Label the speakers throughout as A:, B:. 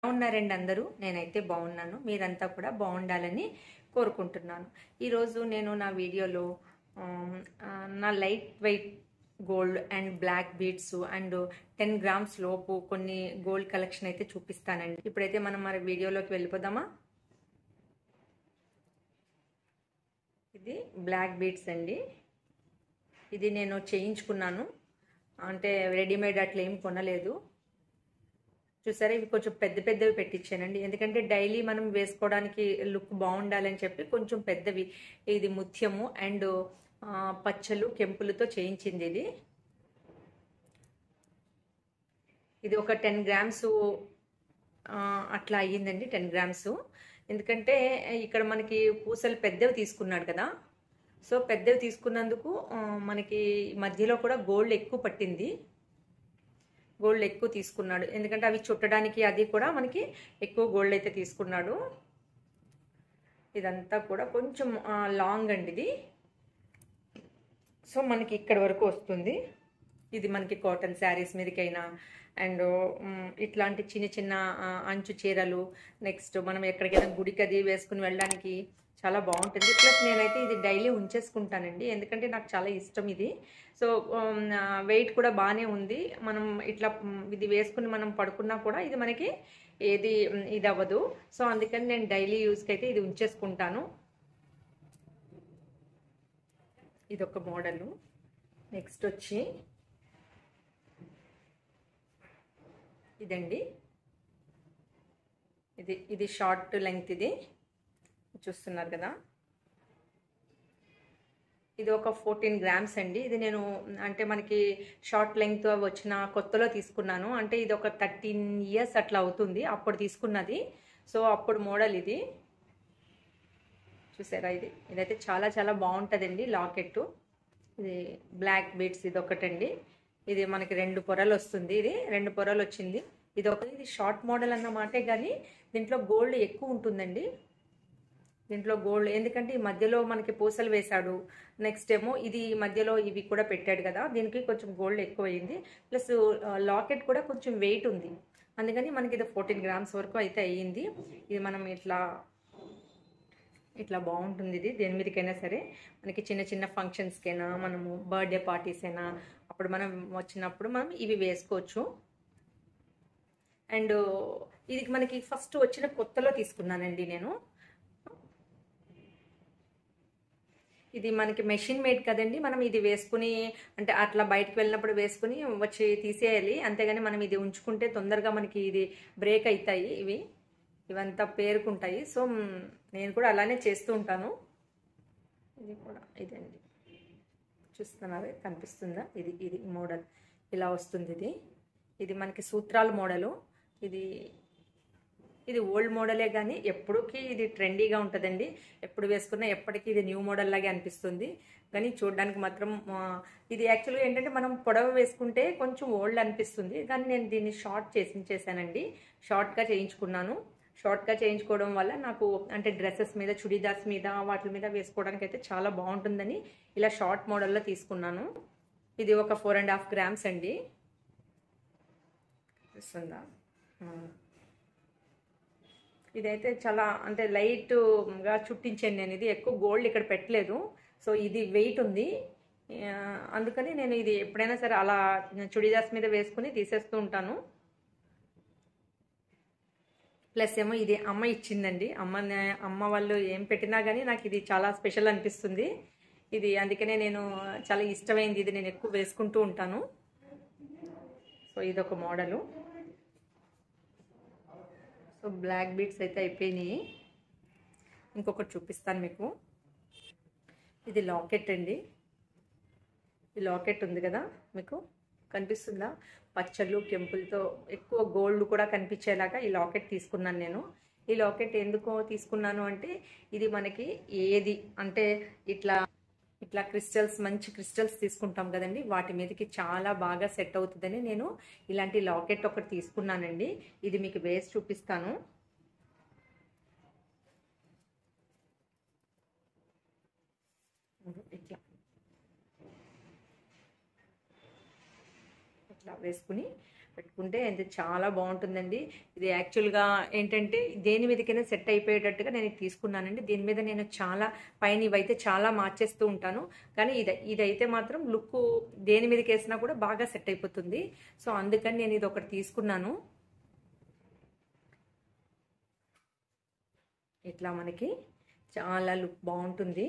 A: ఉన్నారండి అందరూ నేనైతే బాగున్నాను మీరంతా కూడా బాగుండాలని కోరుకుంటున్నాను ఈరోజు నేను నా వీడియోలో ఆమ్, ఆ, నా light weight gold and black beads and ten grams లోపు కొన్ని గోల్డ్ కలెక్షన్ అయితే చూపిస్తానండి ఇప్పుడైతే మనం మరి వీడియోలోకి వెళ్ళిపోదామా ఇది బ్లాక్ బీడ్స్ అండి ఇది నేను చేయించుకున్నాను అంటే రెడీమేడ్ అట్లా ఏం కొనలేదు చూసారా ఇవి కొంచెం పెద్ద పెద్దవి పెట్టించానండి ఎందుకంటే డైలీ మనం వేసుకోవడానికి లుక్ బాగుండాలని చెప్పి కొంచెం పెద్దవి ఇది ముత్యము అండ్ ఆ, పచ్చలు కెంపులతో చేయించింది ఇది ఇది ఒక టెన్ గ్రామ్స్ అట్లా అయ్యిందండి టెన్ గ్రామ్స్ ఎందుకంటే ఇక్కడ మనకి పూసలు పెద్దవి తీసుకున్నాడు కదా సో పెద్దవి తీసుకున్నందుకు ఆ, మనకి మధ్యలో కూడా గోల్డ్ ఎక్కువ పట్టింది గోల్డ్ ఎక్కువ తీసుకున్నాడు ఎందుకంటే అవి చుట్టడానికి అది కూడా మనకి ఎక్కువ గోల్డ్ అయితే తీసుకున్నాడు ఇదంతా కూడా కొంచెం ఆ, లాంగ్ అండి ఇది సో మనకి ఇక్కడ వరకు వస్తుంది ఇది మనకి కాటన్ శారీస్ మీదకైనా అండ్ మ్, ఇట్లాంటి చిన్న చిన్న ఆ, అంచు చీరలు నెక్స్ట్ మనం ఎక్కడికైనా గుడికి అది వేసుకుని వెళ్ళడానికి చాలా బాగుంటుంది ప్లస్ నేనైతే ఇది డైలీ ఉంచేసుకుంటానండి ఎందుకంటే నాకు చాలా ఇష్టం ఇది సో వెయిట్ కూడా బాగానే ఉంది మనం ఇట్లా మ్, ఇది వేసుకుని మనం పడుకున్నా కూడా ఇది మనకి ఏది మ్, ఇది అవ్వదు సో అందుకని నేను డైలీ యూస్కి అయితే ఇది ఉంచేసుకుంటాను ఇది ఒక మోడలు నెక్స్ట్ వచ్చి ఇదండి ఇది ఇది షార్ట్ లెంగ్త్ ఇది చూస్తున్నారు కదా ఇది ఒక ఫోర్టీన్ గ్రామ్స్ అండి ఇది నేను అంటే మనకి షార్ట్ లెంగ్త్ వచ్చిన కొత్తలో తీసుకున్నాను అంటే ఇది ఒక థర్టీన్ ఇయర్స్ అట్లా అవుతుంది అప్పుడు తీసుకున్నది సో అప్పుడు మోడల్ ఇది చూసారా ఇది ఇదైతే చాలా చాలా బాగుంటుందండి లాకెట్ ఇది బ్లాక్ బీడ్స్ ఇది ఒకటండి ఇది మనకి రెండు పొరలు వస్తుంది ఇది రెండు పొరలు వచ్చింది ఇది ఒక ఇది షార్ట్ మోడల్ అన్నమాటే కానీ దీంట్లో గోల్డ్ ఎక్కువ ఉంటుందండి దీంట్లో గోల్డ్ ఎందుకంటే ఈ మధ్యలో మనకి పూసలు వేశాడు నెక్స్ట్ ఏమో ఇది మధ్యలో ఇవి కూడా పెట్టాడు కదా దీనికి కొంచెం గోల్డ్ ఎక్కువ అయింది ప్లస్ లాకెట్ కూడా కొంచెం వెయిట్ ఉంది అందుకని మనకి ఇది ఫోర్టీన్ గ్రామ్స్ వరకు అయితే అయ్యింది ఇది మనం ఇట్లా ఇట్లా బాగుంటుంది ఇది దేని మీదకైనా సరే మనకి చిన్న చిన్న ఫంక్షన్స్కైనా మనము బర్త్డే పార్టీస్ అయినా అప్పుడు మనం వచ్చినప్పుడు మనం ఇవి వేసుకోవచ్చు అండ్ ఇది మనకి ఫస్ట్ వచ్చిన కొత్తలో తీసుకున్నానండి నేను ఇది మనకి మెషిన్ మేడ్ కదండి మనం ఇది వేసుకుని అంటే అట్లా బయటకు వెళ్ళినప్పుడు వేసుకుని వచ్చి తీసేయాలి అంతేగాని మనం ఇది ఉంచుకుంటే తొందరగా మనకి ఇది బ్రేక్ అవుతాయి ఇవి ఇవంతా పేరుకుంటాయి సో మ్, నేను కూడా అలానే చేస్తూ ఉంటాను ఇది కూడా ఇదండి చూస్తున్నారా కనిపిస్తుందా ఇది ఇది మోడల్ ఇలా వస్తుంది ఇది ఇది మనకి సూత్రాల మోడలు ఇది ఇది ఓల్డ్ మోడలే కానీ ఎప్పటికీ ఇది ట్రెండీగా ఉంటుందండి ఎప్పుడు వేసుకున్నా ఎప్పటికీ ఇది న్యూ మోడల్ లాగే అనిపిస్తుంది కానీ చూడడానికి మాత్రం ఆ, ఇది యాక్చువల్గా ఏంటంటే మనం పొడవ వేసుకుంటే కొంచెం ఓల్డ్ అనిపిస్తుంది కానీ నేను దీన్ని షార్ట్ చేసి చేశానండి షార్ట్గా చేయించుకున్నాను షార్ట్గా చేయించుకోవడం వల్ల నాకు అంటే డ్రెస్సెస్ మీద చుడీదార్స్ మీద వాటి మీద వేసుకోవడానికి అయితే చాలా బాగుంటుందని ఇలా షార్ట్ మోడల్లో తీసుకున్నాను ఇది ఒక ఫోర్ అండ్ హాఫ్ గ్రామ్స్ అండి వస్తుందా ఇదైతే చాలా అంటే లైట్గా చుట్టించాను నేను ఇది ఎక్కువ గోల్డ్ ఇక్కడ పెట్టలేదు సో ఇది వెయిట్ ఉంది ఆ, అందుకని నేను ఇది ఎప్పుడైనా సరే అలా చుడీదార్స్ మీద వేసుకుని తీసేస్తూ ఉంటాను ప్లస్ ఏమో ఇది అమ్మ ఇచ్చిందండి అమ్మ అమ్మ వాళ్ళు ఏం పెట్టినా కానీ నాకు ఇది చాలా స్పెషల్ అనిపిస్తుంది ఇది అందుకనే నేను చాలా ఇష్టమైంది ఇది నేను ఎక్కువ వేసుకుంటూ ఉంటాను సో ఇది ఒక మోడలు సో బ్లాక్ బీడ్స్ అయితే అయిపోయినాయి ఇంకొకటి చూపిస్తాను మీకు ఇది లాకెట్ అండి ఈ లాకెట్ ఉంది కదా మీకు కనిపిస్తుందా పచ్చళ్ళు కెంపులతో ఎక్కువ గోల్డ్ కూడా కనిపించేలాగా ఈ లాకెట్ తీసుకున్నాను నేను ఈ లాకెట్ ఎందుకో తీసుకున్నాను అంటే ఇది మనకి ఏది అంటే ఇట్లా ఇట్లా క్రిస్టల్స్ మంచి క్రిస్టల్స్ తీసుకుంటాం కదండి వాటి మీదకి చాలా బాగా సెట్ అవుతుందని నేను ఇలాంటి లాకెట్ ఒకటి తీసుకున్నానండి ఇది మీకు వేసి చూపిస్తాను ఇట్లా ఇట్లా వేసుకుని పెట్టుకుంటే ఇది చాలా బాగుంటుందండి ఇది యాక్చువల్గా ఏంటంటే దేని మీదకైనా సెట్ అయిపోయేటట్టుగా నేను ఇది తీసుకున్నానండి దీని మీద నేను చాలా పైన ఇవైతే చాలా మార్చేస్తూ ఉంటాను కానీ ఇది ఇదైతే మాత్రం లుక్ దేని మీదకి వేసినా కూడా బాగా సెట్ అయిపోతుంది సో అందుకని నేను ఇది ఒకటి తీసుకున్నాను ఇట్లా మనకి చాలా లుక్ బాగుంటుంది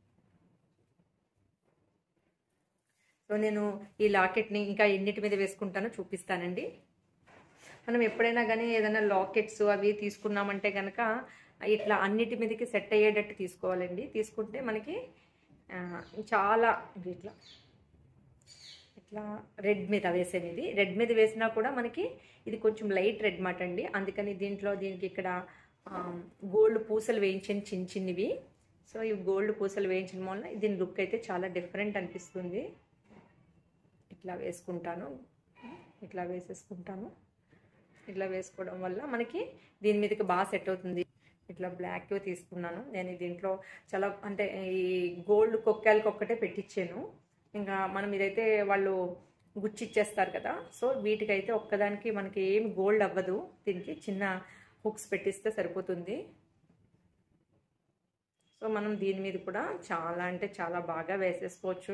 A: సో నేను ఈ లాకెట్ని ఇంకా ఎన్నిటి మీద వేసుకుంటానో చూపిస్తానండి మనం ఎప్పుడైనా కానీ ఏదైనా లాకెట్స్ అవి తీసుకున్నామంటే కనుక ఇట్లా అన్నిటి మీదకి సెట్ అయ్యేటట్టు తీసుకోవాలండి తీసుకుంటే మనకి ఆ, చాలా ఇట్లా ఇట్లా రెడ్ మీద వేసేది ఇది రెడ్ మీద వేసినా కూడా మనకి ఇది కొంచెం లైట్ రెడ్ మాట అండి అందుకని దీంట్లో దీనికి ఇక్కడ గోల్డ్ పూసలు వేయించిన చిన్న చిన్నవి సో ఈ గోల్డ్ పూసలు వేయించడం వల్ల దీని లుక్ అయితే చాలా డిఫరెంట్ అనిపిస్తుంది ఇట్లా వేసుకుంటాను ఇట్లా వేసేసుకుంటాను ఇట్లా వేసుకోవడం వల్ల మనకి దీని మీదకి బాగా సెట్ అవుతుంది ఇట్లా బ్లాక్ తీసుకున్నాను నేను దీంట్లో చాలా అంటే ఈ గోల్డ్ కొక్కాలకి ఒక్కటే పెట్టించాను ఇంకా మనం ఇదైతే వాళ్ళు గుచ్చిచ్చేస్తారు కదా సో వీటికైతే ఒక్కదానికి మనకి ఏం గోల్డ్ అవ్వదు దీనికి చిన్న హుక్స్ పెట్టిస్తే సరిపోతుంది సో మనం దీని మీద కూడా చాలా అంటే చాలా బాగా వేసేసుకోవచ్చు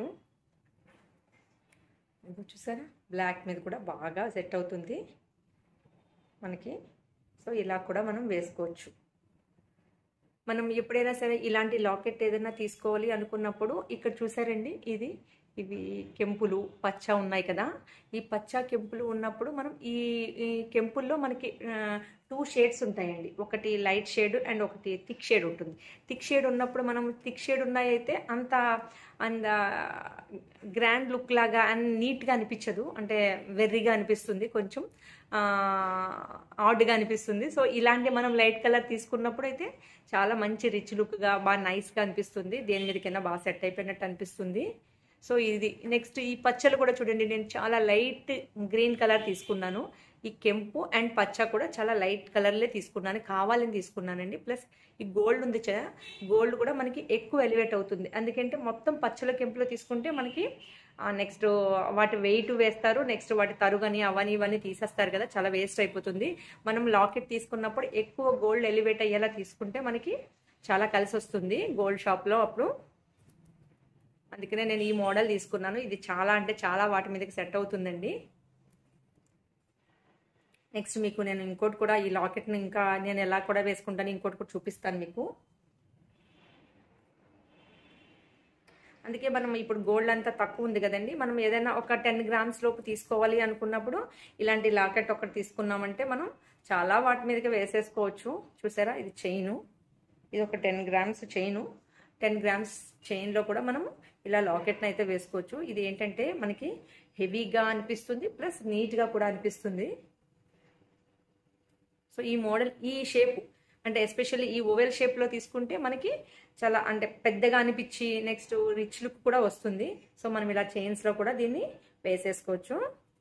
A: ఇది చూసారా బ్లాక్ మీద కూడా బాగా సెట్ అవుతుంది మనకి సో ఇలా కూడా మనం వేసుకోవచ్చు మనం ఎప్పుడైనా సరే ఇలాంటి లాకెట్ ఏదైనా తీసుకోవాలి అనుకున్నప్పుడు ఇక్కడ చూసారండి ఇది ఇవి కెంపులు పచ్చ ఉన్నాయి కదా ఈ పచ్చ కెంపులు ఉన్నప్పుడు మనం ఈ ఈ కెంపుల్లో మనకి టూ షేడ్స్ ఉంటాయండి ఒకటి లైట్ షేడ్ అండ్ ఒకటి థిక్ షేడ్ ఉంటుంది థిక్ షేడ్ ఉన్నప్పుడు మనం థిక్ షేడ్ ఉన్నాయైతే అంత అంత గ్రాండ్ లుక్ లాగా అండ్ నీట్గా అనిపించదు అంటే వెర్రిగా అనిపిస్తుంది కొంచెం ఆడ్గా అనిపిస్తుంది సో ఇలాంటి మనం లైట్ కలర్ తీసుకున్నప్పుడు అయితే చాలా మంచి రిచ్ లుక్గా బాగా నైస్గా అనిపిస్తుంది దేని మీదకైనా బాగా సెట్ అయిపోయినట్టు అనిపిస్తుంది సో ఇది నెక్స్ట్ ఈ పచ్చలు కూడా చూడండి నేను చాలా లైట్ గ్రీన్ కలర్ తీసుకున్నాను ఈ కెంపు అండ్ పచ్చ కూడా చాలా లైట్ కలర్లే తీసుకున్నాను కావాలని తీసుకున్నానండి ప్లస్ ఈ గోల్డ్ ఉంది చా గోల్డ్ కూడా మనకి ఎక్కువ ఎలివేట్ అవుతుంది అందుకంటే మొత్తం పచ్చల కెంపులో తీసుకుంటే మనకి నెక్స్ట్ వాటి వెయిట్ వేస్తారు నెక్స్ట్ వాటి తరుగని అవని ఇవన్నీ తీసేస్తారు కదా చాలా వేస్ట్ అయిపోతుంది మనం లాకెట్ తీసుకున్నప్పుడు ఎక్కువ గోల్డ్ ఎలివేట్ అయ్యేలా తీసుకుంటే మనకి చాలా కలిసి వస్తుంది గోల్డ్ షాప్లో అప్పుడు అందుకనే నేను ఈ మోడల్ తీసుకున్నాను ఇది చాలా అంటే చాలా వాటి మీదకి సెట్ అవుతుందండి నెక్స్ట్ మీకు నేను ఇంకోటి కూడా ఈ లాకెట్ని ఇంకా నేను ఎలా కూడా వేసుకుంటాను ఇంకోటి కూడా చూపిస్తాను మీకు అందుకే మనం ఇప్పుడు గోల్డ్ అంతా తక్కువ ఉంది కదండి మనం ఏదైనా ఒక టెన్ గ్రామ్స్ లోపు తీసుకోవాలి అనుకున్నప్పుడు ఇలాంటి లాకెట్ ఒకటి తీసుకున్నామంటే మనం చాలా వాటి మీదకి వేసేసుకోవచ్చు చూసారా ఇది చైను ఇది ఒక ten grams chain ten grams చైన్లో కూడా మనం ఇలా లాకెట్ని అయితే వేసుకోవచ్చు ఇది ఏంటంటే మనకి హెవీగా అనిపిస్తుంది ప్లస్ నీట్గా కూడా అనిపిస్తుంది సో ఈ మోడల్ ఈ షేప్ అంటే ఎస్పెషల్లీ ఈ ఓవెల్ షేప్లో తీసుకుంటే మనకి చాలా అంటే పెద్దగా అనిపించి నెక్స్ట్ రిచ్ లుక్ కూడా వస్తుంది సో మనం ఇలా చైన్స్లో కూడా దీన్ని వేసేసుకోవచ్చు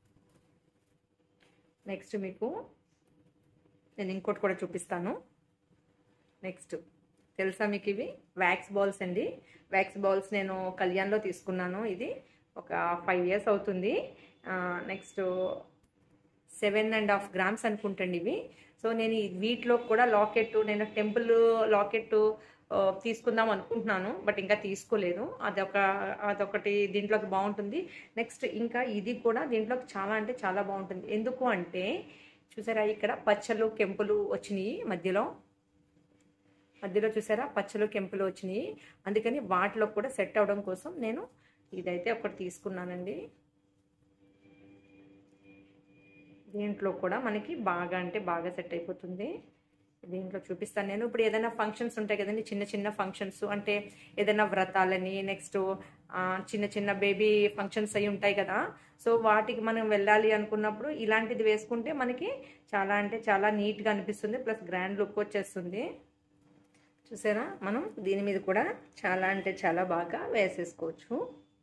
A: నెక్స్ట్ మీకు నేను ఇంకోటి కూడా చూపిస్తాను నెక్స్ట్ తెలుసా మీకు ఇవి వ్యాక్స్ బాల్స్ అండి వ్యాక్స్ బాల్స్ నేను కళ్యాణ్లో తీసుకున్నాను ఇది ఒక ఫైవ్ ఇయర్స్ అవుతుంది next seven and half grams అనుకుంటండి ఇవి సో నేను ఈ వీటిలో కూడా లాకెట్ నేను టెంపుల్ లాకెట్ తీసుకుందాం అనుకుంటున్నాను బట్ ఇంకా తీసుకోలేదు అదొక అదొకటి దీంట్లోకి బాగుంటుంది నెక్స్ట్ ఇంకా ఇది కూడా దీంట్లోకి చాలా అంటే చాలా బాగుంటుంది ఎందుకు అంటే చూసారా ఇక్కడ పచ్చలు కెంపులు వచ్చినాయి మధ్యలో మధ్యలో చూసారా పచ్చలు కెంపులు వచ్చినాయి అందుకని వాటిలో కూడా సెట్ అవడం కోసం నేను ఇదైతే ఒకటి తీసుకున్నానండి దీంట్లో కూడా మనకి బాగా అంటే బాగా సెట్ అయిపోతుంది దీంట్లో చూపిస్తాను నేను ఇప్పుడు ఏదైనా ఫంక్షన్స్ ఉంటాయి కదండి చిన్న చిన్న ఫంక్షన్స్ అంటే ఏదైనా వ్రతాలని నెక్స్ట్ చిన్న చిన్న బేబీ ఫంక్షన్స్ అయి ఉంటాయి కదా సో వాటికి మనం వెళ్ళాలి అనుకున్నప్పుడు ఇలాంటిది వేసుకుంటే మనకి చాలా అంటే చాలా నీట్గా అనిపిస్తుంది ప్లస్ గ్రాండ్ లుక్ వచ్చేస్తుంది చూసారా మనం దీని మీద కూడా చాలా అంటే చాలా బాగా వేసేసుకోవచ్చు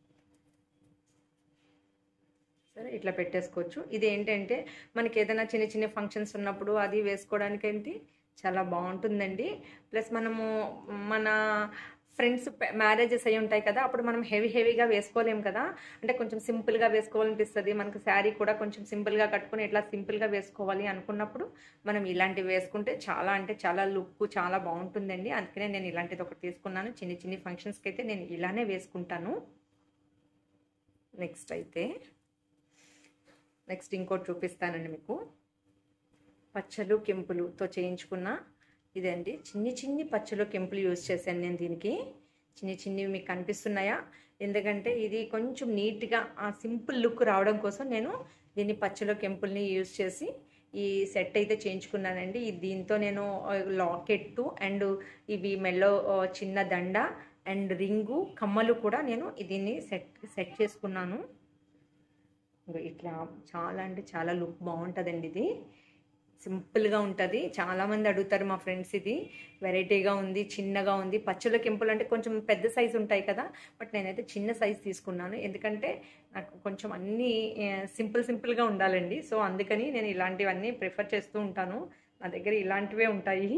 A: సరే ఇట్లా పెట్టేసుకోవచ్చు ఇది ఏంటంటే మనకి ఏదైనా చిన్న చిన్న ఫంక్షన్స్ ఉన్నప్పుడు అది వేసుకోవడానికి ఏంటి చాలా బాగుంటుందండి ప్లస్ మనము మన ఫ్రెండ్స్ మ్యారేజెస్ అయి ఉంటాయి కదా అప్పుడు మనం హెవీ హెవీగా వేసుకోలేం కదా అంటే కొంచెం సింపుల్గా వేసుకోవాలనిపిస్తుంది మనకు శారీ కూడా కొంచెం సింపుల్గా కట్టుకుని ఇట్లా సింపుల్గా వేసుకోవాలి అనుకున్నప్పుడు మనం ఇలాంటివి వేసుకుంటే చాలా అంటే చాలా లుక్ చాలా బాగుంటుందండి అందుకనే నేను ఇలాంటిది ఒకటి తీసుకున్నాను చిన్ని చిన్ని ఫంక్షన్స్కి అయితే నేను ఇలానే వేసుకుంటాను నెక్స్ట్ అయితే నెక్స్ట్ ఇంకోటి చూపిస్తానండి మీకు పచ్చలు కెంపులుతో చేయించుకున్న ఇదండి చిన్ని చిన్ని పచ్చలు కెంపులు యూజ్ చేశాను నేను దీనికి చిన్ని చిన్నవి మీకు కనిపిస్తున్నాయా ఎందుకంటే ఇది కొంచెం నీట్గా ఆ సింపుల్ లుక్ రావడం కోసం నేను దీన్ని పచ్చలో కెంపుల్ని యూజ్ చేసి ఈ సెట్ అయితే చేయించుకున్నానండి ఈ దీంతో నేను లాకెట్టు అండ్ ఇవి మెల్లో చిన్న దండ అండ్ రింగు కమ్మలు కూడా నేను దీన్ని సెట్ సెట్ చేసుకున్నాను ఇట్లా చాలా అంటే చాలా లుక్ బాగుంటుందండి ఇది సింపుల్గా ఉంటుంది చాలామంది అడుగుతారు మా ఫ్రెండ్స్ ఇది వెరైటీగా ఉంది చిన్నగా ఉంది పచ్చల కెంపులు అంటే కొంచెం పెద్ద సైజు ఉంటాయి కదా బట్ నేనైతే చిన్న సైజు తీసుకున్నాను ఎందుకంటే నాకు కొంచెం అన్నీ సింపుల్ సింపుల్గా ఉండాలండి సో అందుకని నేను ఇలాంటివన్నీ ప్రిఫర్ చేస్తూ ఉంటాను నా దగ్గర ఇలాంటివే ఉంటాయి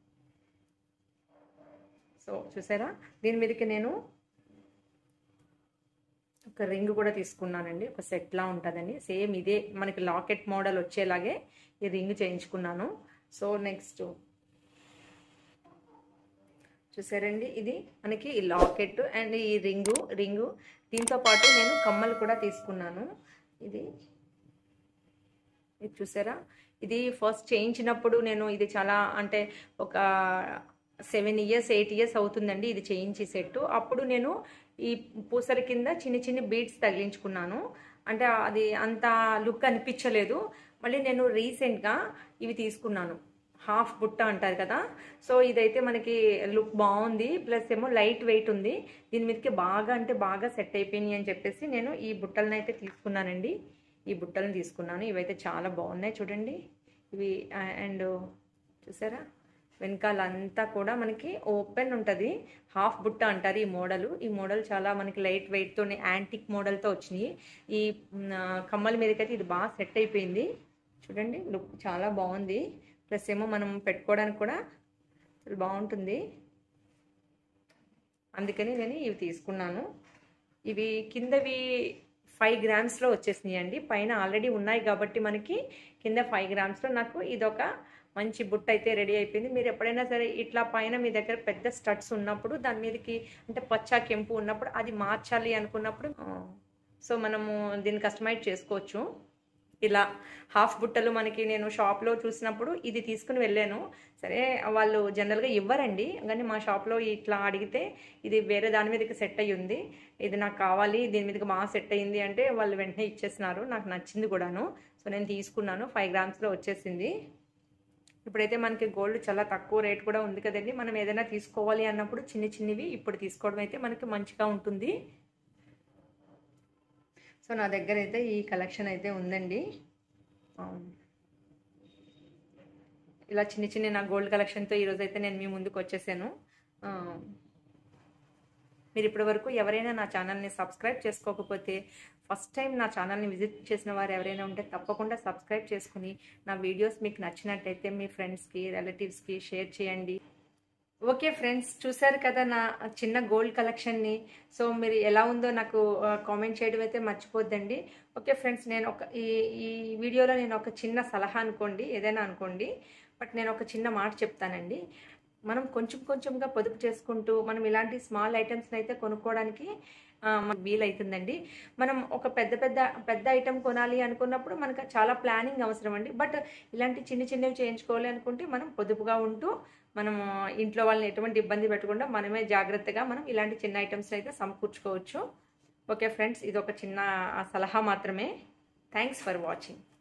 A: సో చూసారా దీని మీదకి నేను ఒక రింగ్ కూడా తీసుకున్నానండి ఒక సెట్లా ఉంటుందండి సేమ్ ఇదే మనకి లాకెట్ మోడల్ వచ్చేలాగే ఈ రింగ్ చేయించుకున్నాను సో నెక్స్ట్ చూసారండి ఇది మనకి ఈ లాకెట్ అండ్ ఈ రింగు రింగు దీంతో పాటు నేను కమ్మలు కూడా తీసుకున్నాను ఇది ఇది చూసారా ఇది ఫస్ట్ చేయించినప్పుడు నేను ఇది చాలా అంటే ఒక సెవెన్ ఇయర్స్ ఎయిట్ ఇయర్స్ అవుతుందండి ఇది చేయించి సెట్ అప్పుడు నేను ఈ పూసల కింద చిన్న చిన్న బీడ్స్ తగిలించుకున్నాను అంటే అది అంత లుక్ అనిపించలేదు మళ్ళీ నేను రీసెంట్గా ఇవి తీసుకున్నాను హాఫ్ బుట్ట అంటారు కదా సో ఇదైతే మనకి లుక్ బాగుంది ప్లస్ ఏమో లైట్ వెయిట్ ఉంది దీని మీదకి బాగా అంటే బాగా సెట్ అయిపోయినాయి అని చెప్పేసి నేను ఈ బుట్టలను అయితే తీసుకున్నానండి ఈ బుట్టలను తీసుకున్నాను ఇవైతే చాలా బాగున్నాయి చూడండి ఇవి అండ్ చూసారా వెనకాల అంతా కూడా మనకి ఓపెన్ ఉంటుంది హాఫ్ బుట్ట అంటారు ఈ మోడల్ ఈ మోడల్ చాలా మనకి లైట్ వెయిట్తో యాంటిక్ మోడల్తో వచ్చినాయి ఈ కమ్మల మీదకైతే ఇది బాగా సెట్ అయిపోయింది చూడండి లుక్ చాలా బాగుంది ప్లస్ ఏమో మనం పెట్టుకోవడానికి కూడా బాగుంటుంది అందుకని నేను ఇవి తీసుకున్నాను ఇవి కిందవి ఫైవ్ గ్రామ్స్లో వచ్చేసినాయి అండి పైన ఆల్రెడీ ఉన్నాయి కాబట్టి మనకి కింద ఫైవ్ గ్రామ్స్లో నాకు ఇదొక మంచి బుట్ట అయితే రెడీ అయిపోయింది మీరు ఎప్పుడైనా సరే ఇట్లా పైన మీ దగ్గర పెద్ద స్టడ్స్ ఉన్నప్పుడు దాని మీదకి అంటే పచ్చా కెంపు ఉన్నప్పుడు అది మార్చాలి అనుకున్నప్పుడు సో మనము దీన్ని కస్టమైజ్ చేసుకోవచ్చు ఇలా హాఫ్ బుట్టలు మనకి నేను షాప్లో చూసినప్పుడు ఇది తీసుకుని వెళ్ళాను సరే వాళ్ళు జనరల్గా ఇవ్వరండి కానీ మా షాప్లో ఇట్లా అడిగితే ఇది వేరే దాని మీదకి సెట్ అయ్యి ఉంది ఇది నాకు కావాలి దీని మీదకి బాగా సెట్ అయ్యింది అంటే వాళ్ళు వెంటనే ఇచ్చేసినారు నాకు నచ్చింది కూడాను సో నేను తీసుకున్నాను ఫైవ్ గ్రామ్స్లో వచ్చేసింది ఇప్పుడైతే మనకి గోల్డ్ చాలా తక్కువ రేట్ కూడా ఉంది కదండి మనం ఏదైనా తీసుకోవాలి అన్నప్పుడు చిన్ని చిన్నవి ఇప్పుడు తీసుకోవడం అయితే మనకి మంచిగా ఉంటుంది సో నా దగ్గర అయితే ఈ కలెక్షన్ అయితే ఉందండి ఇలా చిన్న చిన్న నా గోల్డ్ కలెక్షన్తో ఈరోజు అయితే నేను మీ ముందుకు వచ్చేసాను మీరు ఇప్పటి వరకు ఎవరైనా నా ఛానల్ని సబ్స్క్రైబ్ చేసుకోకపోతే ఫస్ట్ టైం నా ఛానల్ని విజిట్ చేసిన వారు ఎవరైనా ఉంటే తప్పకుండా సబ్స్క్రైబ్ చేసుకుని నా వీడియోస్ మీకు నచ్చినట్టయితే మీ ఫ్రెండ్స్కి రిలేటివ్స్కి షేర్ చేయండి ఓకే ఫ్రెండ్స్ చూసారు కదా నా చిన్న గోల్డ్ కలెక్షన్ని సో మీరు ఎలా ఉందో నాకు కామెంట్ చేయడం అయితే మర్చిపోద్దండి ఓకే ఫ్రెండ్స్ నేను ఒక ఈ ఈ వీడియోలో నేను ఒక చిన్న సలహా అనుకోండి ఏదైనా అనుకోండి బట్ నేను ఒక చిన్న మాట చెప్తానండి మనం కొంచెం కొంచెంగా పొదుపు చేసుకుంటూ మనం ఇలాంటి స్మాల్ ఐటమ్స్ని అయితే కొనుక్కోవడానికి మనకు వీలవుతుందండి మనం ఒక పెద్ద పెద్ద పెద్ద ఐటెం కొనాలి అనుకున్నప్పుడు మనకు చాలా ప్లానింగ్ అవసరం అండి బట్ ఇలాంటి చిన్న చిన్నవి చేయించుకోవాలి అనుకుంటే మనం పొదుపుగా ఉంటూ మనం ఇంట్లో వాళ్ళని ఎటువంటి ఇబ్బంది పెట్టకుండా మనమే జాగ్రత్తగా మనం ఇలాంటి చిన్న ఐటమ్స్ అయితే సమకూర్చుకోవచ్చు ఓకే ఫ్రెండ్స్ ఇది ఒక చిన్న సలహా మాత్రమే థ్యాంక్స్ ఫర్ వాచింగ్